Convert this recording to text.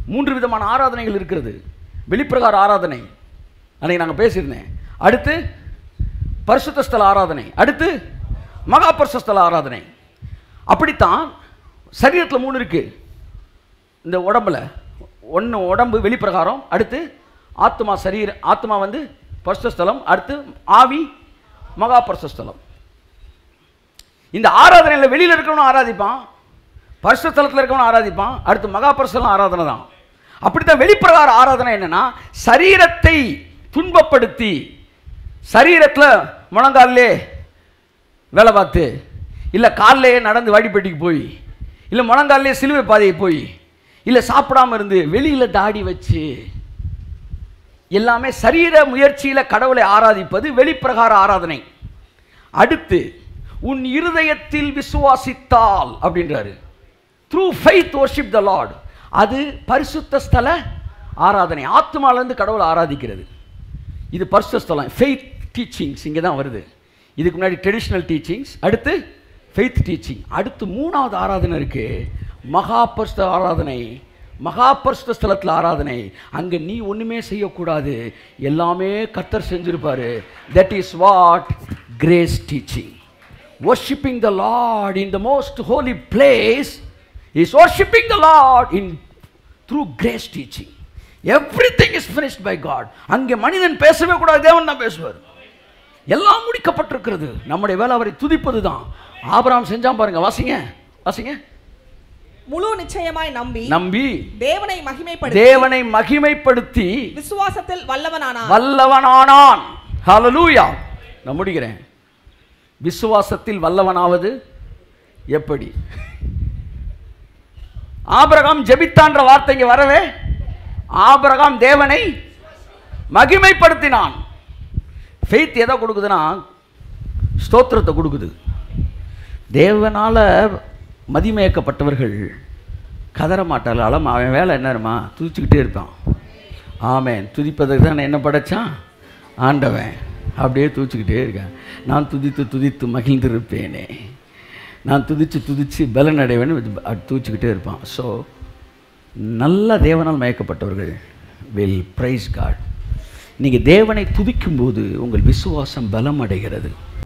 மூன்று விதமான ஆராதனைகள் இருக்கிறது வெளிப்பிரகார ஆராதனை அன்னைக்கு நாங்கள் பேசியிருந்தேன் அடுத்து பரிசுத்த ஸ்தல ஆராதனை அடுத்து மகா பரிசுத்த ஸ்தல ஆராதனை அப்படித்தான் சரீரத்தில் மூணு இருக்கு இந்த உடம்புல ஒன்று உடம்பு வெளிப்பிரகாரம் அடுத்து ஆத்மா சரீர ஆத்மா வந்து பரிசுத்த ஸ்தலம் அடுத்து ஆவி மகா பரிசுத்த ஸ்தலம் இந்த ஆராதனையில் வெளியில் இருக்கவனும் ஆராதிப்பான் பரிசுத்த ஸ்தலத்தில் இருக்கவனும் ஆராதிப்பான் அடுத்து மகா பரிசுத்தலம் ஆராதனை தான் அப்படித்தான் வெளிப்பிரகார ஆராதனை என்னன்னா சரீரத்தை துன்பப்படுத்தி சரீரத்தில் முழங்காலிலே வேலை பார்த்து இல்லை காலிலேயே நடந்து வாடிப்பட்டிக்கு போய் இல்லை முழங்காலிலே சிலுவை பாதையை போய் இல்லை சாப்பிடாம இருந்து வெளியில் தாடி வச்சு எல்லாமே சரீர முயற்சியில் கடவுளை ஆராதிப்பது வெளிப்பிரகார ஆராதனை அடுத்து உன் இருதயத்தில் விசுவாசித்தால் அப்படின்றாரு through faith worship the Lord அது பரிசுத்த ஸ்தல ஆராதனை ஆத்மாலேருந்து கடவுளை ஆராதிக்கிறது இது பரிசுத்த ஸ்தலம் ஃபெய்த் டீச்சிங்ஸ் இங்கே தான் வருது இதுக்கு முன்னாடி ட்ரெடிஷ்னல் டீச்சிங்ஸ் அடுத்து ஃபெய்த் டீச்சிங் அடுத்து மூணாவது ஆராதனை இருக்கு மகா பரிசுத்த ஆராதனை மகா பரிசுத்த ஸ்தலத்தில் ஆராதனை அங்கே நீ ஒன்றுமே செய்யக்கூடாது எல்லாமே கர்த்தர் செஞ்சிருப்பாரு that is what grace teaching worshiping the Lord in the most holy place is worshiping the Lord in through grace teaching. Everything is finished by God. அங்கே மனிதன் பேசவே கூடாது தேவன் தான் பேசுவார் எல்லாம் முடிக்கப்பட்டிருக்கிறது நம்முடைய வேலை அவரை துதிப்பது தான் ஆபிரகாம் செஞ்சான் பாருங்க வாசிங்க வாசிங்க முழு நிச்சயமாய் நம்பி நம்பி தேவனை மகிமைப்படுத்தி தேவனை மகிமைப்படுத்தி விசுவாசத்தில் வல்லவனானான் வல்லவனானான் ஹalleluya நான் முடிக்கிறேன் விசுவாசத்தில் வல்லவனாவது எப்படி ஆபிரகாம் ஜெபித்தான்ற வார்த்தை இங்க வரவே ஆபிரகாம் தேவனை மகிமைப்படுத்தினான் ஃபெய்த் எதை கொடுக்குதுன்னா ஸ்தோத்திரத்தை கொடுக்குது தேவனால மதிமயக்கப்பட்டவர்கள் கதற மாட்டார்கள் அலம் அவன் வேலை என்னருமா துதிச்சுக்கிட்டே இருப்பான் ஆமென் துதிப்பதற்கு தான் என்ன படைச்சான் ஆண்டவன் அப்படியே துதிச்சுக்கிட்டே இருக்கேன் நான் துதித்து துதித்து மகிழ்ந்திருப்பேனே நான் துதித்து துதித்து பலன் அடைவேன்னு துதிச்சுக்கிட்டே இருப்பான் ஸோ நல்ல தேவனால் மயக்கப்பட்டவர்கள் வில் பிரைஸ் காட் நீங்கள் தேவனை துதிக்கும்போது உங்கள் விசுவாசம் பலம் அடைகிறது